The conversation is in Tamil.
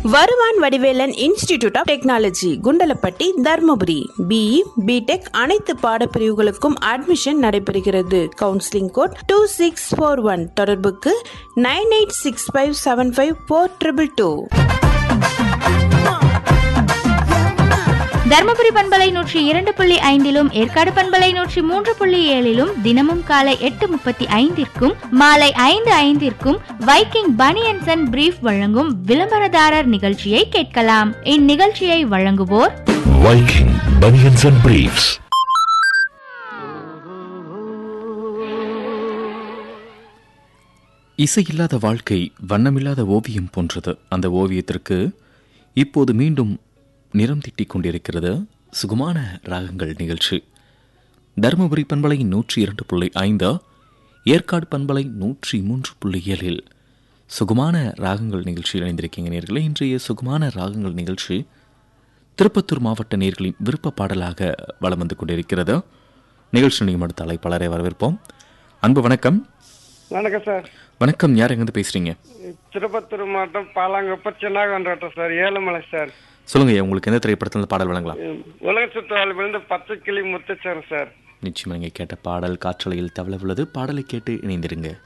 வருவான் Vadivelan institute of technology Kundalapatti Dharmapuri B E B Tech அனைத்து பாடப்பிரிவுகளுக்கும் அட்மிஷன் நடைபெறுகிறது counselling code two six four one தொடர்புக்கு nine eight six five seven five four triple two Dharmapuri பண்பலை நூற்றி இரண்டு புள்ளி ஐந்திலும் ஏற்காடு பண்பலை நூற்றி மூன்று புள்ளி ஏழிலும் தினமும் காலை எட்டு முப்பத்தி ஐந்திற்கும் மாலை ஐந்து ஐந்திற்கும் வைக்கிங் பனியன்சன் அண்ட் பிரீஃப் வழங்கும் விளம்பரதாரர் நிகழ்ச்சியை கேட்கலாம் இந்நிகழ்ச்சியை வழங்குவோர் Viking Bunions and Briefs. இசையில்லாத வாழ்க்கை வண்ணமில்லாத ஓவியம் போன்றது அந்த ஓவியத்திற்கு இப்போது மீண்டும் நிறம் திட்டிக் கொண்டிருக்கிறது சுகமான ராகங்கள் நிகழ்ச்சி தருமபுரி பண்பலை நூற்றி இரண்டு புள்ளி ஐந்து ஏற்காடு பண்பலை நூற்றி மூன்று புள்ளி ஏழில் சுகமான ராகங்கள் நிகழ்ச்சியில் இணைந்திருக்கீங்க நேர்களே இன்றைய சுகமான ராகங்கள் நிகழ்ச்சி திருப்பத்தூர் மாவட்ட நேர்களின் விருப்ப பாடலாக வலம் வந்து கொண்டிருக்கிறது நிகழ்ச்சி நிகழ்ச்சி அடுத்த அழைப்பாளரை வரவேற்போம் அன்பு வணக்கம் வணக்கம் சார் வணக்கம் யார் எங்கேருந்து பேசுறீங்க திருப்பத்தூர் மாவட்டம் பாலாங்கப்ப சின்னாகொண்டாட்டம் சார் ஏழுமலை சார் சொல்லுங்க ஐயா, உங்களுக்கு எந்த திரைப்படத்தில் இருந்து பாடல் வழங்கலாம் உலக சுற்றுலாவிலிருந்து பச்சை கிளி முத்துச்சார் சார் நிச்சயமா நீங்க கேட்ட பாடல் காற்றலையில் தவள உள்ளது பாடலை கேட்டு இணைந்திருங்க